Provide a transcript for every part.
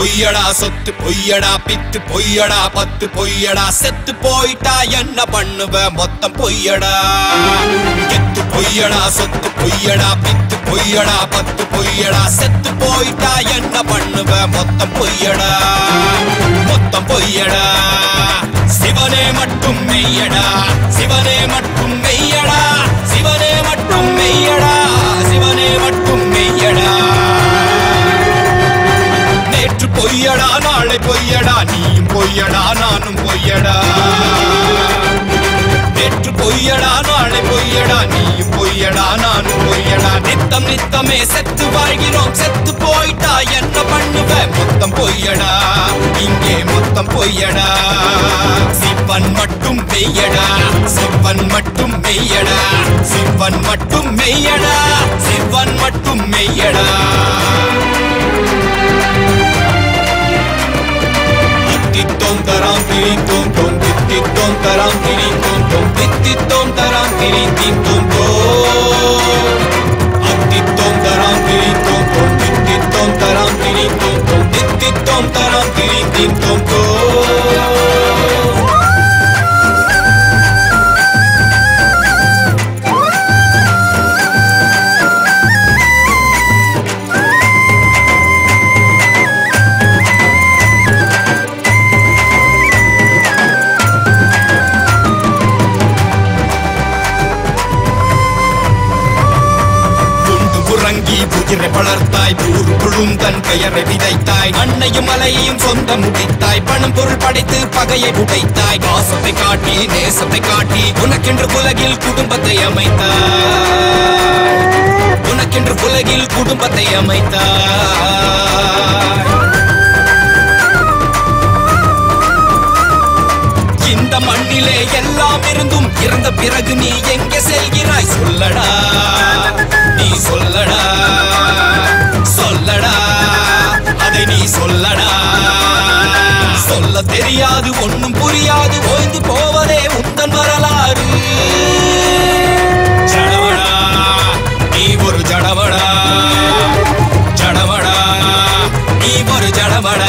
பொய்யடா சொத்து பொய்யடா பித்து பொய்யடா பத்து பொய்யடா செத்து போயிட்டா என்ன பண்ணுவ மொத்தம் பொய்யடா எத்து பொய்யடா சொத்து பொய்யடா பித்து பொய்யடா பத்து பொய்யடா செத்து போயிட்டா என்ன பண்ணுவ மொத்தம் பொய்யடா மொத்தம் பொய்யடா சிவனே மட்டும் மெய்யடா சிவனே மட்டும் மெய்யடா சிவனே மட்டும் மெய்யடா சிவனே மட்டும் மெய்யடா நேற்று பொய்யடா நாளை பொய்யடா நீயும் பொய்யடா நானும் பொய்யடா நேற்று பொய்யடா நாளை பொய்யடா நீயும் பொய்யடா நானும் பொய்யடா நித்தம் நித்தமே செத்து வாழ்கிறோம் செத்து போயிட்டா என்ன பண்ணுவ மொத்தம் பொய்யடா இங்கே மொத்தம் பொய்யடா சிவன் மட்டும் மெய்யடா சிவன் மட்டும் மெய்யடா சிவன் மட்டும் மெய்யடா சிவன் மட்டும் மெய்யடா தித்தித்தோம் தராம் திரித்தோம் தோம் தித்தித்தோம் தராம் திரித்தோம் தோம் தித்தித்தோம் தராம் திரித்தோம் தோம் அத்தித்தோம் தராம் திரித்தோம் தோம் தித்தித்தோம் தராம் திரித்தோம் தோம் தித்தித்தோம் தராம் திரித்தோம் தோம் குண்டு உறங்கி உயிரை வளர்த்தாய் ஊர் புழுந்தன் பெயரை விதைத்தாய் அன்னையும் மலையையும் சொந்த முடித்தாய் பணம் பொருள் படைத்து பகையை உடைத்தாய் பாசத்தை காட்டி நேசத்தை காட்டி உனக்கென்று உலகில் குடும்பத்தை அமைத்தாய் உனக்கென்று உலகில் குடும்பத்தை அமைத்தாய் இந்த மண்ணிலே எல்லாம் இருந்தும் இறந்த பிறகு நீ எங்கே செல்கிறாய் சொல்லடா நீ சொல்லடா சொல்லடா அதை நீ சொல்லடா சொல்ல தெரியாது ஒண்ணும் புரியாது ஓய்ந்து போவதே உந்தன் வரலாறு ஜடவடா நீ ஒரு ஜடவடா ஜடவடா நீ ஒரு ஜடவடா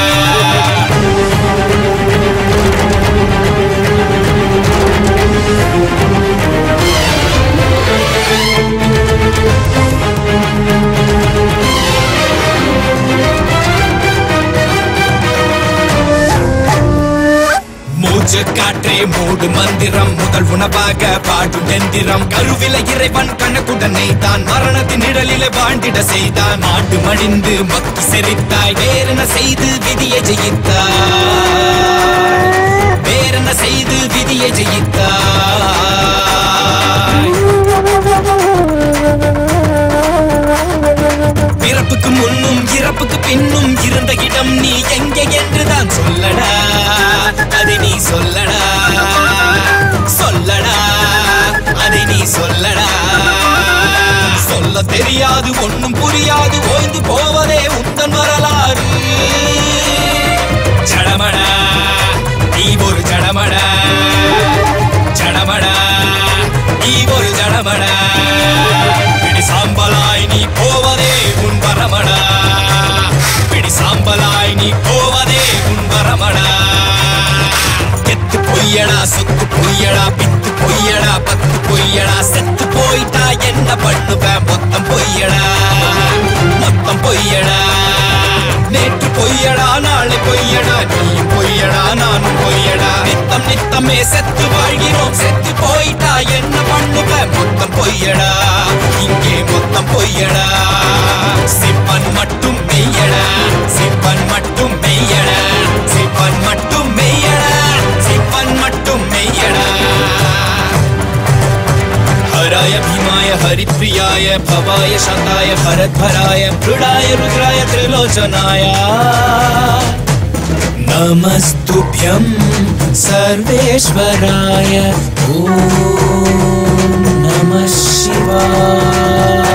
மூச்சு காற்றே மூடு மந்திரம் முதல் உணவாக பாடும் எந்திரம் கருவில இறைவன் கணக்குடனே தான் மரணத்தின் நிழலிலே வாழ்ந்திட செய்தான் மாட்டு மடிந்து மக்கி செறித்தாய் வேறென்ன செய்து விதியை ஜெயித்தாய் வேறென்ன செய்து விதியை ஜெயித்தாய் பிறப்புக்கு முன்னும் இறப்புக்கு பின்னும் இருந்த இடம் நீ எங்கே என்றுதான் சொல்லடா அதை நீ சொல்லடா சொல்லடா அதை நீ சொல்லடா சொல்ல தெரியாது ஒண்ணும் புரியாது ஓய்ந்து போவதே உந்தன் வரலாறு ஜடமடா நீ ஒரு ஜடமடா ஜடமடா நீ ஒரு ஜடமடா பிடி சாம்பலாய் நீ போவதே உன் வரமடா பிடி சாம்பலாய் நீ போவதே உன் வரமடா எத்து பொய்யடா சொத்து பொய்யடா பித்து பொய்யடா பத்து பொய்யடா செத்து போயிட்டா என்ன பண்ணுவ மொத்தம் பொய்யடா மொத்தம் பொய்யடா நேற்று பொய்யடா நாளை பொய்யடா நீயும் பொய்யடா நானும் பொய்யடா நித்தம் நித்தமே செத்து வாழ்கிறோம் செத்து போயிட்டா என்ன பண்ணுவ மொத்தம் பொய்யடா இங்கே மொத்தம் பொய்யடா சிப்பன் மட்டும் மெய்யடா சிப்பன் மட்டும் மெய்யடா சிப்பன் மட்டும் மெய்யடா சிப்பன் மட்டும் மெய்யடா हराय भीमाय हरिप्रियाय भवाय शान्ताय भरद्भराय मृडाय रुद्राय त्रिलोचनाय नमस्तुभ्यं सर्वेश्वराय ॐ नमः शिवाय